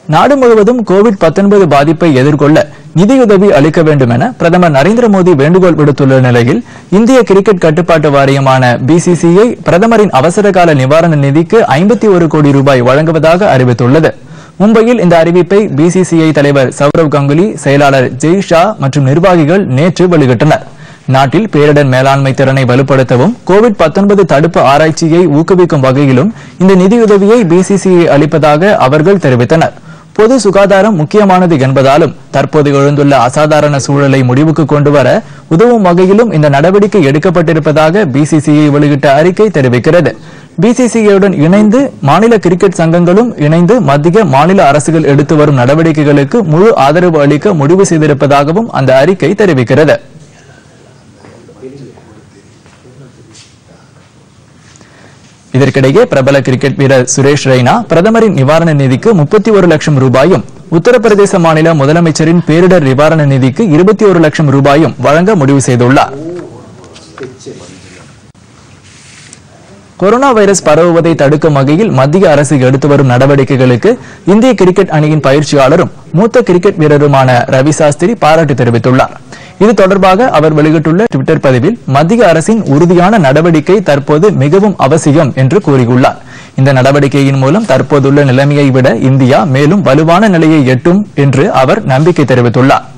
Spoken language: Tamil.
நாடு முழுவதும் கோவிட் 19 பாதிப்பை எதிர்கொள்ள நிதியுதவி அளிக்க வேண்டும் என பிரதமர் நரேந்திர மோடி வேண்டுகோள் விடுத்துள்ள நிலையில் இந்திய கிரிக்கெட் கட்டுப்பாட்டு வாரியமான பிசிசிஐ பிரதமரின் அவசரகால நிவாரண நிதிக்கு 51 கோடி ரூபாய் வழங்குவதாக அறிவித்துள்ளது மும்பையில் இந்த அறிவிப்பை பிசிசிஐ தலைவர் சௌரவ் கங்குலி செயலாளர் ஜெய் ஷா மற்றும் நிர்வாகிகள் நேற்று வெளியிட்டனர் நாட்டில் பேரிடர் மேலாண்மை திறனை வலுப்படுத்தவும் கோவிட் 19 தடுப்பு ஆராய்ச்சியை ஊக்குவிக்கும் வகையிலும் இந்த நிதியுதவியை பிசிசிஐ அளிப்பதாக அவர்கள் தெரிவித்தனர் பொது சுகாதாரம் முக்கியமானது என்பதாலும் தற்போது எழுந்துள்ள அசாதாரண சூழலை முடிவுக்கு கொண்டுவர உதவும் வகையிலும் இந்த நடவடிக்கை எடுக்கப்பட்டிருப்பதாக பிசிசிஐ வெளியிட்ட அறிக்கை தெரிவிக்கிறது பிசிசிஐயுடன் இணைந்து மாநில கிரிக்கெட் சங்கங்களும் இணைந்து மத்திய மாநில அரசுகள் எடுத்து வரும் நடவடிக்கைகளுக்கு முழு ஆதரவு அளிக்க முடிவு செய்திருப்பதாகவும் அந்த அறிக்கை தெரிவிக்கிறது இதற்கிடையே பிரபல கிரிக்கெட் வீரர் சுரேஷ் ரெய்னா பிரதமரின் நிவாரண நிதிக்கு முப்பத்தி ஒரு லட்சம் ரூபாயும் உத்தரப்பிரதேச மாநில முதலமைச்சரின் பேரிடர் நிவாரண நிதிக்கு இருபத்தி ஒரு லட்சம் ரூபாயும் வழங்க முடிவு செய்துள்ளார் கொரோனா வைரஸ் பரவுவதை தடுக்கும் வகையில் மத்திய அரசு எடுத்து வரும் நடவடிக்கைகளுக்கு இந்திய கிரிக்கெட் அணியின் பயிற்சியாளரும் மூத்த கிரிக்கெட் வீரருமான ரவி சாஸ்திரி பாராட்டு தெரிவித்துள்ளார் இது தொடர்பாக அவர் வெளியிட்டுள்ள டுவிட்டர் பதிவில் மத்திய அரசின் உறுதியான நடவடிக்கை தற்போது மிகவும் அவசியம் என்று கூறியுள்ளார் இந்த நடவடிக்கையின் மூலம் தற்போதுள்ள நிலைமையை விட இந்தியா மேலும் வலுவான நிலையை எட்டும் என்று அவர் நம்பிக்கை தெரிவித்துள்ளார்